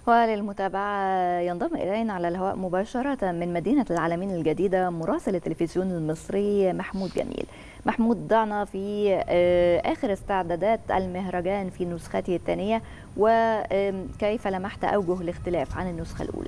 وللمتابعة ينضم إلينا على الهواء مباشرة من مدينة العالمين الجديدة مراسل التلفزيون المصري محمود جميل محمود ضعنا في آخر استعدادات المهرجان في نسخته الثانية وكيف لمحت أوجه الاختلاف عن النسخة الأولى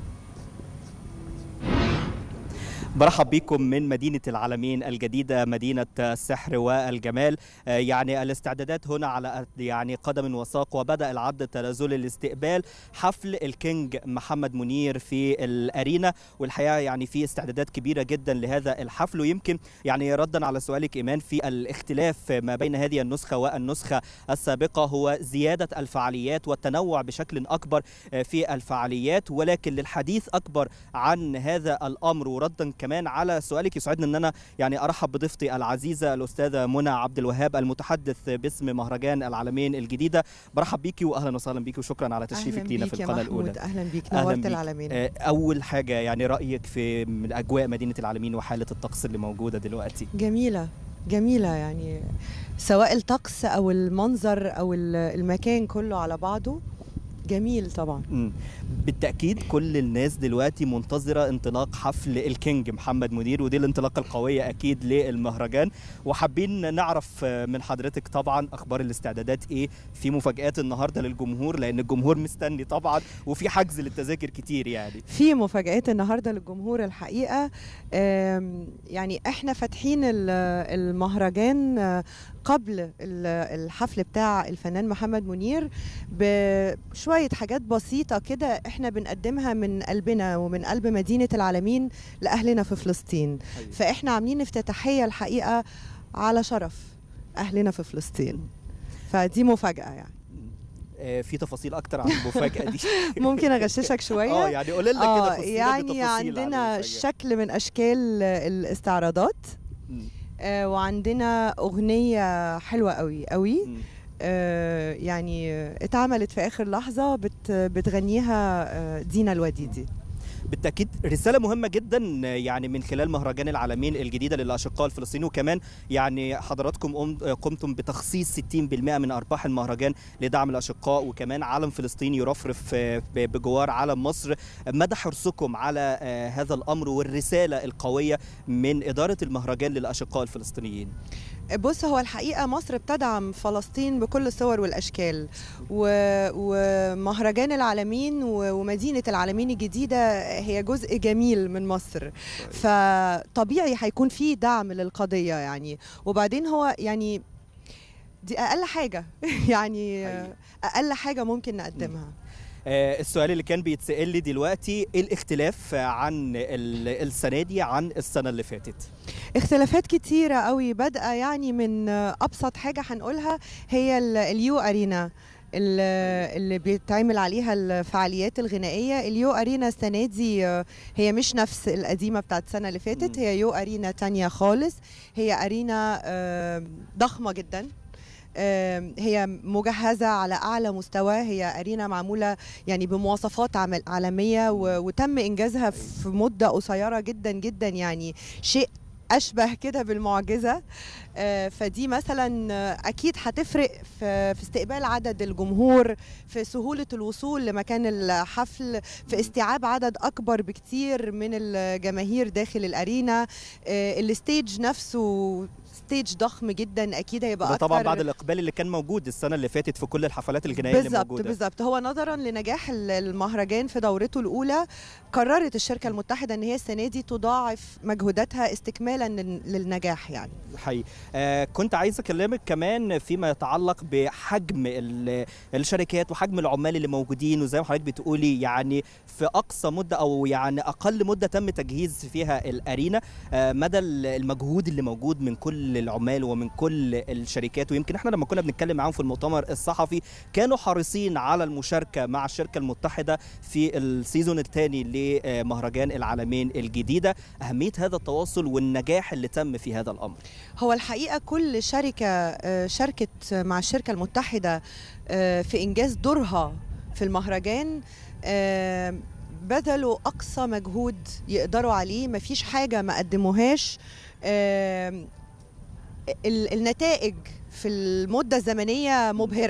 برحب بكم من مدينة العالمين الجديدة مدينة السحر والجمال يعني الاستعدادات هنا على يعني قدم وساق وبدأ العد التنازلي لاستقبال حفل الكينج محمد منير في الأرينا والحقيقة يعني في استعدادات كبيرة جدا لهذا الحفل ويمكن يعني ردا على سؤالك إيمان في الاختلاف ما بين هذه النسخة والنسخة السابقة هو زيادة الفعاليات والتنوع بشكل أكبر في الفعاليات ولكن للحديث أكبر عن هذا الأمر وردا كمان على سؤالك يسعدني ان انا يعني ارحب بضيفتي العزيزه الاستاذه منى عبد الوهاب المتحدث باسم مهرجان العالمين الجديده برحب بيكي واهلا وسهلا بيكي وشكرا على تشريفك لينا في القناه الاولى اهلا بيك نورت العالمين اول حاجه يعني رايك في من اجواء مدينه العالمين وحاله الطقس اللي موجوده دلوقتي جميله جميله يعني سواء الطقس او المنظر او المكان كله على بعضه جميل طبعا مم. بالتاكيد كل الناس دلوقتي منتظره انطلاق حفل الكينج محمد منير ودي الانطلاقه القويه اكيد للمهرجان وحابين نعرف من حضرتك طبعا اخبار الاستعدادات ايه في مفاجات النهارده للجمهور لان الجمهور مستني طبعا وفي حجز للتذاكر كتير يعني في مفاجات النهارده للجمهور الحقيقه يعني احنا فاتحين المهرجان قبل الحفل بتاع الفنان محمد منير بشويه حاجات بسيطه كده احنا بنقدمها من قلبنا ومن قلب مدينه العالمين لاهلنا في فلسطين أيوة. فاحنا عاملين افتتاحيه الحقيقه على شرف اهلنا في فلسطين فدي مفاجاه يعني في تفاصيل اكتر عن المفاجاه دي ممكن اغششك شويه اه يعني قول لنا كده تفاصيل يعني عندنا شكل من اشكال الاستعراضات آه وعندنا اغنيه حلوه قوي قوي آه يعني اتعملت في اخر لحظه بت بتغنيها آه دينا الوديدي بالتاكيد رساله مهمه جدا يعني من خلال مهرجان العالمين الجديده للاشقاء الفلسطينيين وكمان يعني حضراتكم قمتم بتخصيص 60% من ارباح المهرجان لدعم الاشقاء وكمان علم فلسطين يرفرف بجوار علم مصر مدى حرصكم على هذا الامر والرساله القويه من اداره المهرجان للاشقاء الفلسطينيين بص هو الحقيقه مصر بتدعم فلسطين بكل الصور والاشكال و... ومهرجان العالمين ومدينه العالمين الجديده هي جزء جميل من مصر فطبيعي هيكون في دعم للقضيه يعني وبعدين هو يعني دي اقل حاجه يعني اقل حاجه ممكن نقدمها السؤال اللي كان بيتسال لي دلوقتي ايه الاختلاف عن السنه دي عن السنه اللي فاتت اختلافات كتيره قوي بادئه يعني من ابسط حاجه هنقولها هي اليو ارينا اللي بيتعمل عليها الفعاليات الغنائيه اليو ارينا السنه دي هي مش نفس القديمه بتاعت السنه اللي فاتت هي يو ارينا تانية خالص هي ارينا ضخمه جدا هي مجهزة على أعلى مستوى هي أرينا معمولة يعني بمواصفات عالمية وتم إنجازها في مدة قصيرة جدا جدا يعني شيء اشبه كده بالمعجزه فدي مثلا اكيد هتفرق في استقبال عدد الجمهور في سهوله الوصول لمكان الحفل في استيعاب عدد اكبر بكتير من الجماهير داخل الارينا الستيج نفسه ستيج ضخم جدا اكيد هيبقى ده طبعا بعد الاقبال اللي كان موجود السنه اللي فاتت في كل الحفلات الجنائيه اللي موجوده بالظبط بالظبط هو نظرا لنجاح المهرجان في دورته الاولى قررت الشركه المتحده ان هي السنه دي تضاعف مجهوداتها استكمالا للنجاح يعني حقيقي آه كنت عايز اكلمك كمان فيما يتعلق بحجم الشركات وحجم العمال اللي موجودين وزي ما حضرتك بتقولي يعني في اقصى مده او يعني اقل مده تم تجهيز فيها الارينا آه مدى المجهود اللي موجود من كل العمال ومن كل الشركات ويمكن احنا لما كنا بنتكلم معاهم في المؤتمر الصحفي كانوا حريصين على المشاركه مع الشركه المتحده في السيزون الثاني لمهرجان العالمين الجديده اهميه هذا التواصل والنجاح اللي تم في هذا الامر هو الحقيقه كل شركه شاركت مع الشركه المتحده في انجاز دورها في المهرجان بذلوا اقصى مجهود يقدروا عليه مفيش حاجه ما قدموهاش النتائج في المده الزمنيه مبهره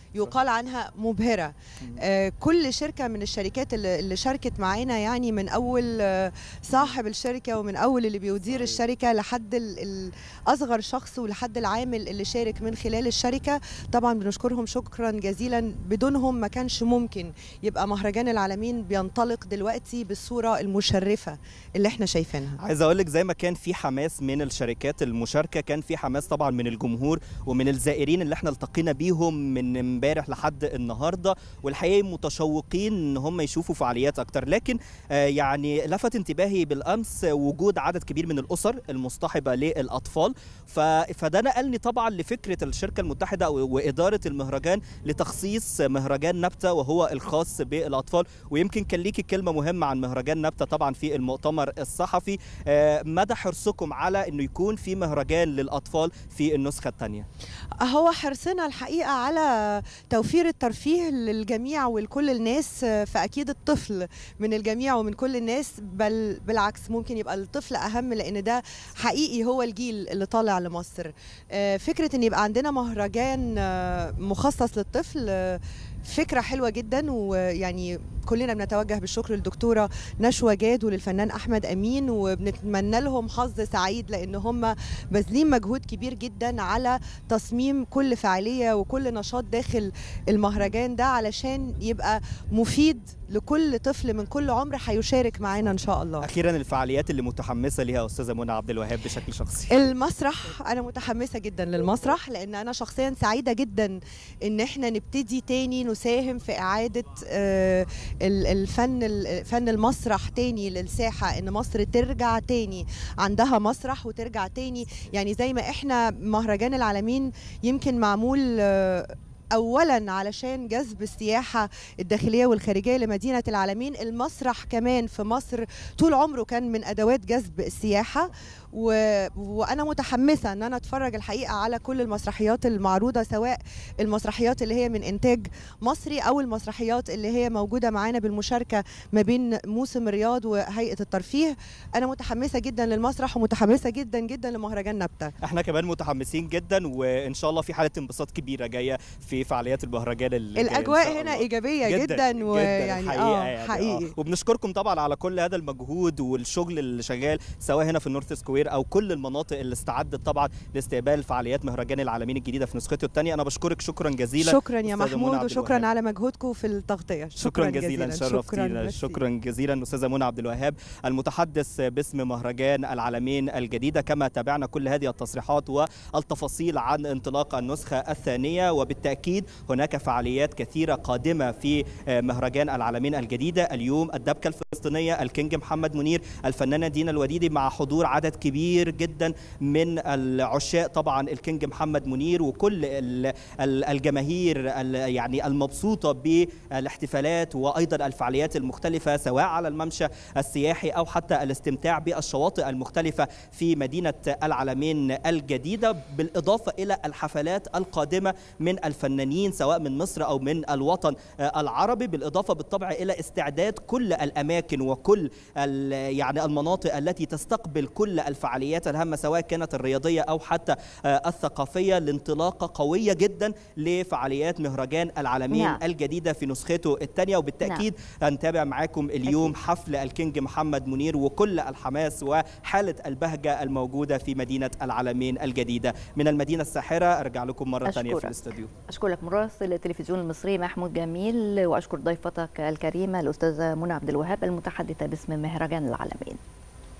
يقال عنها مبهره آه، كل شركه من الشركات اللي اللي شاركت معانا يعني من اول آه، صاحب الشركه ومن اول اللي بيدير الشركه لحد ال- ال- اصغر شخص ولحد العامل اللي شارك من خلال الشركه طبعا بنشكرهم شكرا جزيلا بدونهم ما كانش ممكن يبقى مهرجان العالمين بينطلق دلوقتي بالصوره المشرفه اللي احنا شايفينها عايز اقول لك زي ما كان في حماس من الشركات المشاركه كان في حماس طبعا من الجمهور ومن الزائرين اللي احنا التقينا بيهم من امبارح لحد النهارده والحقيقه متشوقين ان هم يشوفوا فعاليات اكتر لكن آه، يعني لفت انتباهي بالامس وجود عدد كبير من الاسر المصطحبه للاطفال ف- فده نقلني طبعا لفكره الشركه المتحده و- واداره المهرجان لتخصيص مهرجان نبته وهو الخاص بالاطفال ويمكن كان ليكي كلمه مهمه عن مهرجان نبته طبعا في المؤتمر الصحفي آه، مدى حرصكم على انه يكون في مهرجان للاطفال في النسخه الثانيه هو حرصنا الحقيقة على توفير الترفيه للجميع ولكل الناس فأكيد الطفل من الجميع ومن كل الناس بل بالعكس ممكن يبقى الطفل أهم لأن ده حقيقي هو الجيل اللي طالع لمصر آه، فكرة أن يبقى عندنا مهرجان آه، مخصص للطفل آه، فكرة حلوة جدا ويعني كلنا بنتوجه بالشكر للدكتورة نشوى جاد وللفنان أحمد أمين وبنتمنى لهم حظ سعيد لأن هم باذلين مجهود كبير جدا على تصميم كل فعالية وكل نشاط داخل المهرجان ده علشان يبقى مفيد لكل طفل من كل عمر هيشارك معانا إن شاء الله اخيرا الفعاليات اللي متحمسه ليها استاذه منى عبد الوهاب بشكل شخصي المسرح انا متحمسه جدا للمسرح لان انا شخصيا سعيده جدا ان احنا نبتدي تاني نساهم في اعاده آه، ال- الفن ال- فن المسرح تاني للساحه ان مصر ترجع تاني عندها مسرح وترجع تاني يعني زي ما احنا مهرجان العالمين يمكن معمول آه، اولا علشان جذب السياحه الداخليه والخارجيه لمدينه العالمين المسرح كمان في مصر طول عمره كان من ادوات جذب السياحه و... وانا متحمسه ان انا اتفرج الحقيقه على كل المسرحيات المعروضه سواء المسرحيات اللي هي من انتاج مصري او المسرحيات اللي هي موجوده معانا بالمشاركه ما بين موسم الرياض وهيئه الترفيه انا متحمسه جدا للمسرح ومتحمسه جدا جدا لمهرجان نبته احنا كمان متحمسين جدا وان شاء الله في حاله انبساط كبيره جايه في فعاليات المهرجان اللي جاية إن الاجواء شاء هنا الله. ايجابيه جدا, جداً ويعني الحقيقة اه يعني حقيقي آه. وبنشكركم طبعا على كل هذا المجهود والشغل اللي شغال سواء هنا في النورث سكوير او كل المناطق اللي استعدت طبعا لاستقبال فعاليات مهرجان العالمين الجديده في نسخته الثانيه انا بشكرك شكرا جزيلا شكرا يا أستاذة منى محمود عبد وشكرا الوهاب. على مجهودكم في التغطيه شكرا جزيلا شكرا شرفتينا ميرسي. شكرا جزيلا استاذه منى عبد الوهاب المتحدث باسم مهرجان العالمين الجديده كما تابعنا كل هذه التصريحات والتفاصيل عن انطلاق النسخه الثانيه وبالتاكيد هناك فعاليات كثيره قادمه في مهرجان العالمين الجديده اليوم الدبكه الفلسطينيه الكينج محمد منير الفنانه دينا الوديدي مع حضور عدد كبير جدا من العشاق طبعا الكينج محمد منير وكل ال- ال- الجماهير ال- يعني المبسوطه بالاحتفالات وايضا الفعاليات المختلفه سواء على الممشى السياحي او حتى الاستمتاع بالشواطئ المختلفه في مدينه العلمين الجديده بالاضافه الى الحفلات القادمه من الفنانين سواء من مصر او من الوطن آه، العربي بالاضافه بالطبع الى استعداد كل الاماكن وكل ال- يعني المناطق التي تستقبل كل الفعاليات الهامه سواء كانت الرياضيه او حتى آه، الثقافيه لانطلاقه قويه جدا لفعاليات مهرجان العالمين نعم. الجديده في نسخته الثانيه وبالتاكيد هنتابع معاكم اليوم أكيد. حفل الكينج محمد منير وكل الحماس وحاله البهجه الموجوده في مدينه العالمين الجديده من المدينه الساحره ارجع لكم مره ثانيه في أشكرك. الاستوديو أشكرك مراسل التلفزيون المصري محمود جميل وأشكر ضيفتك الكريمة الأستاذة منى عبد الوهاب المتحدثة باسم مهرجان العالمين